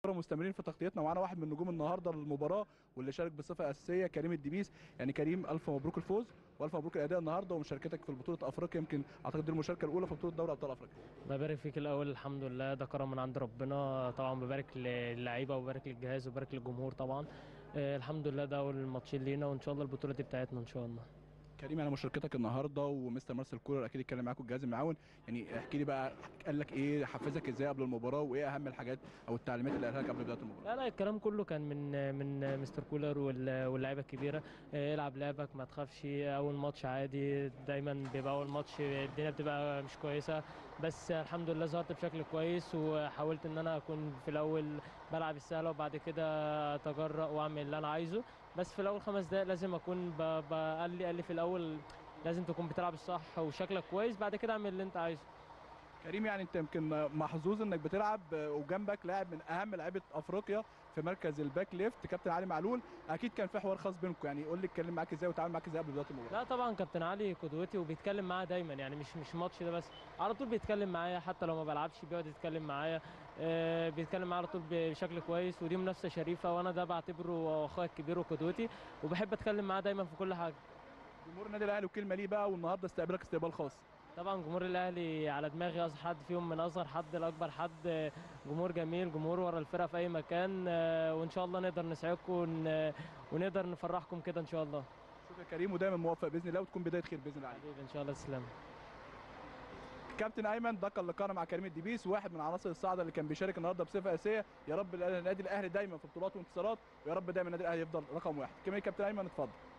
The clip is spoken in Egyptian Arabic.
مستمرين في تغطيتنا ومعانا واحد من نجوم النهارده للمباراه واللي شارك بصفه اساسيه كريم الدبيس يعني كريم الف مبروك الفوز والف مبروك الاداء النهارده ومشاركتك في بطوله افريقيا يمكن اعتقد دي المشاركه الاولى في بطوله دوري ابطال افريقيا الله يبارك فيك الاول الحمد لله ده كرم من عند ربنا طبعا ببارك للعيبه وببارك للجهاز وببارك للجمهور طبعا آه، الحمد لله ده اول ماتشين لينا وان شاء الله البطوله دي بتاعتنا ان شاء الله كريم يعني مشاركتك النهارده ومستر مارسيل كولر اكيد اتكلم معاكم الجهاز المعاون يعني احكي لي بقى قال لك ايه حفزك ازاي قبل المباراه وايه اهم الحاجات او التعليمات اللي قالها لك قبل بدايه المباراه لا لا الكلام كله كان من من مستر كولر وال- واللعيبه الكبيره آه، العب لعبك ما تخافش اول ماتش عادي دايما بيبقى اول ماتش الدنيا بتبقى مش كويسه بس الحمد لله ظهرت بشكل كويس وحاولت ان انا اكون في الاول بلعب السهله وبعد كده اتجرأ واعمل اللي انا عايزه بس في الاول خمس دقايق لازم اكون ب- ب- قال لي قال لي في الاول لازم تكون بتلعب الصح وشكلك كويس بعد كده اعمل اللي انت عايزه كريم يعني انت يمكن محظوظ انك بتلعب وجنبك لاعب من اهم لعيبه افريقيا في مركز الباك ليفت كابتن علي معلول اكيد كان في حوار خاص بينكم يعني قول لي اتكلم معاك ازاي وتعامل معاك ازاي قبل بدايه المباراه لا طبعا كابتن علي قدوتي وبيتكلم معايا دايما يعني مش مش الماتش ده بس على طول بيتكلم معايا حتى لو ما بلعبش بيقعد يتكلم معايا آه، بيتكلم معايا على طول بشكل كويس ودي منافسه شريفه وانا ده بعتبره اخويا الكبير وقدوتي وبحب اتكلم معاه دايما في كل حاجه جمهور النادي الاهلي وكلمه ليه بقى والنهارده استقبلك استقبال خاص طبعا جمهور الاهلي على دماغي اصغر حد فيهم من اصغر حد لاكبر حد آه، جمهور جميل جمهور ورا الفرقه في اي مكان آه، وان شاء الله نقدر نسعدكم ون- ونقدر نفرحكم كده ان شاء الله شكرا يا كريم ودايما موفق باذن الله وتكون بدايه خير باذن الله عليك. حبيبي ان شاء الله تسلم كابتن ايمن ده كان لقاءنا مع كريم الدبيس واحد من عناصر الصاعده اللي كان بيشارك النهارده بصفه اساسيه يا رب النادي الاهلي دايما في بطولات وانتصارات ويا رب دايما النادي الاهلي يفضل رقم واحد كمان كابتن ايمن اتفضل